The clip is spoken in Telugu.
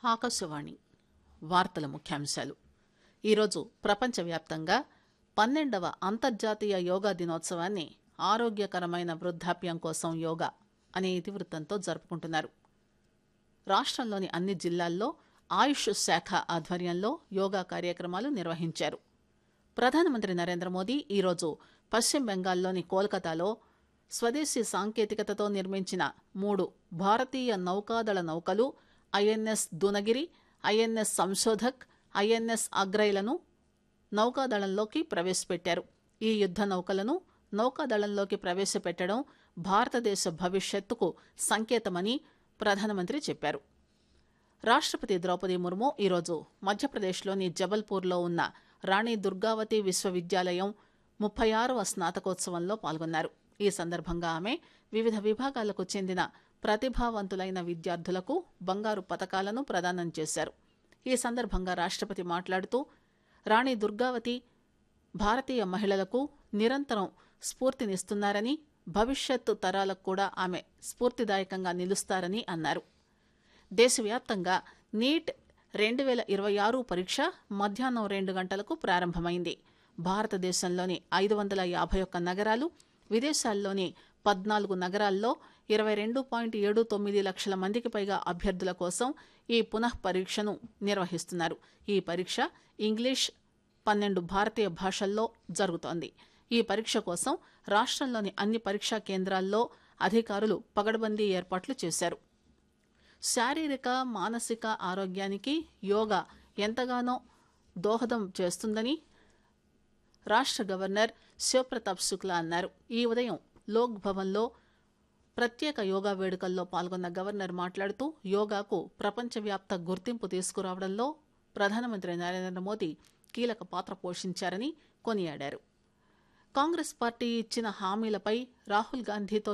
ఆకాశవాణి వార్తల ముఖ్యాంశాలు ఈరోజు ప్రపంచవ్యాప్తంగా పన్నెండవ అంతర్జాతీయ యోగా దినోత్సవాన్ని ఆరోగ్యకరమైన వృద్ధాప్యం కోసం యోగా అనే ఇతివృత్తంతో జరుపుకుంటున్నారు రాష్ట్రంలోని అన్ని జిల్లాల్లో ఆయుష్ శాఖ ఆధ్వర్యంలో యోగా కార్యక్రమాలు నిర్వహించారు ప్రధానమంత్రి నరేంద్ర మోదీ ఈరోజు పశ్చిమ బెంగాల్లోని కోల్కతాలో స్వదేశీ సాంకేతికతతో నిర్మించిన మూడు భారతీయ నౌకాదళ నౌకలు INS Dunagiri INS Sanshodhak INS అగ్రైలను నౌకాదళంలోకి ప్రవేశపెట్టారు ఈ యుద్ద నౌకలను నౌకాదళంలోకి ప్రవేశపెట్టడం భారతదేశ భవిష్యత్తుకు సంకేతమని ప్రధానమంత్రి చెప్పారు రాష్ట్రపతి ద్రౌపది ముర్ము ఈరోజు మధ్యప్రదేశ్లోని జబల్పూర్లో ఉన్న రాణి దుర్గావతి విశ్వవిద్యాలయం ముప్పై ఆరవ స్నాతకోత్సవంలో పాల్గొన్నారు ఈ సందర్భంగా ఆమె వివిధ విభాగాలకు చెందిన ప్రతిభావంతులైన విద్యార్థులకు బంగారు పతకాలను ప్రదానం చేశారు ఈ సందర్భంగా రాష్ట్రపతి మాట్లాడుతూ రాణి దుర్గావతి భారతీయ మహిళలకు నిరంతరం స్ఫూర్తినిస్తున్నారని భవిష్యత్తు తరాలకు కూడా ఆమె స్ఫూర్తిదాయకంగా నిలుస్తారని అన్నారు దేశవ్యాప్తంగా నీట్ రెండు వేల ఇరవై ఆరు పరీక్ష మధ్యాహ్నం రెండు గంటలకు ప్రారంభమైంది భారతదేశంలోని ఐదు వందల యాభై ఒక్క నగరాలు విదేశాల్లోని పద్నాలుగు నగరాల్లో ఇరవై రెండు పాయింట్ ఏడు తొమ్మిది లక్షల మందికి పైగా అభ్యర్థుల కోసం ఈ పునః పరీక్షను నిర్వహిస్తున్నారు ఈ పరీక్ష ఇంగ్లీష్ పన్నెండు భారతీయ భాషల్లో జరుగుతోంది ఈ పరీక్ష కోసం రాష్ట్రంలోని అన్ని పరీక్షా కేంద్రాల్లో అధికారులు పగడ్బందీ ఏర్పాట్లు చేశారు శారీరక మానసిక ఆరోగ్యానికి యోగా ఎంతగానో దోహదం చేస్తుందని రాష్ట్ర గవర్నర్ శివప్రతాప్ శుక్లా అన్నారు ఈ ఉదయం లోక్ భవన్లో ప్రత్యేక యోగా వేడుకల్లో పాల్గొన్న గవర్నర్ మాట్లాడుతూ యోగాకు ప్రపంచవ్యాప్త గుర్తింపు తీసుకురావడంలో ప్రధానమంత్రి నరేంద్ర మోదీ కీలక పాత్ర పోషించారని కొనియాడారు కాంగ్రెస్ పార్టీ ఇచ్చిన హామీలపై రాహుల్ గాంధీతో